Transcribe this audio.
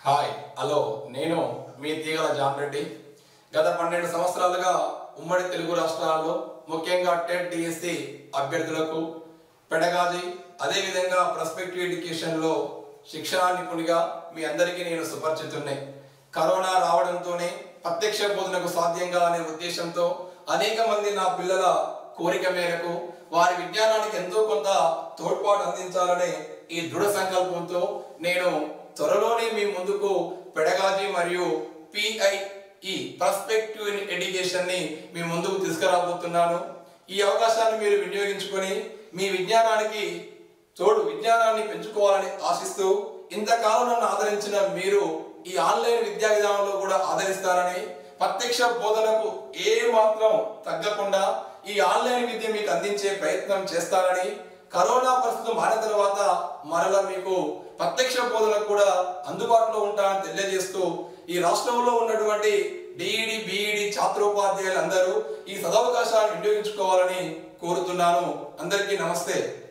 hi hello నేను మీ తీగల John Reddy గత పన్నెండు సంవత్సరాలుగా ఉమ్మడి తెలుగు రాష్ట్రాల్లో ముఖ్యంగా టెట్ డిఎస్సి అభ్యర్థులకు పెడగాజీ అదేవిధంగా ప్రస్పెక్టివ్ ఎడ్యుకేషన్లో శిక్షణా నిపుణుడిగా మీ అందరికీ నేను సుపరిచితున్నే కరోనా రావడంతోనే ప్రత్యక్ష బోధనకు సాధ్యంగా అనే ఉద్దేశంతో అనేక మంది నా పిల్లల కోరిక మేరకు వారి విజ్ఞానానికి ఎంతో కొంత తోడ్పాటు అందించాలనే ఈ దృఢ సంకల్పంతో నేను త్వరలోనే మీ ముందుకు పెడగాజీ మరియు పిఐఈ పర్స్పెక్టివ్ ఇన్ ఎడ్యుకేషన్ ని మీ ముందుకు తీసుకురాబోతున్నాను ఈ అవకాశాన్ని మీరు వినియోగించుకొని మీ విజ్ఞానానికి తోడు విజ్ఞానాన్ని పెంచుకోవాలని ఆశిస్తూ ఇంతకాలం నన్ను ఆదరించిన మీరు ఈ ఆన్లైన్ విద్యా విధానంలో కూడా ఆదరిస్తారని ప్రత్యక్ష బోధనకు ఏ మాత్రం తగ్గకుండా ఈ ఆన్లైన్ విద్య మీకు అందించే ప్రయత్నం చేస్తారని కరోనా పరిస్థితి మారిన తర్వాత మరలా మీకు ప్రత్యక్ష బోధనకు కూడా అందుబాటులో ఉంటానని తెలియజేస్తూ ఈ రాష్ట్రంలో ఉన్నటువంటి డిఈడి బిఈడి ఛాత్రోపాధ్యాయులు అందరూ ఈ సదవకాశాన్ని వినియోగించుకోవాలని కోరుతున్నాను అందరికీ నమస్తే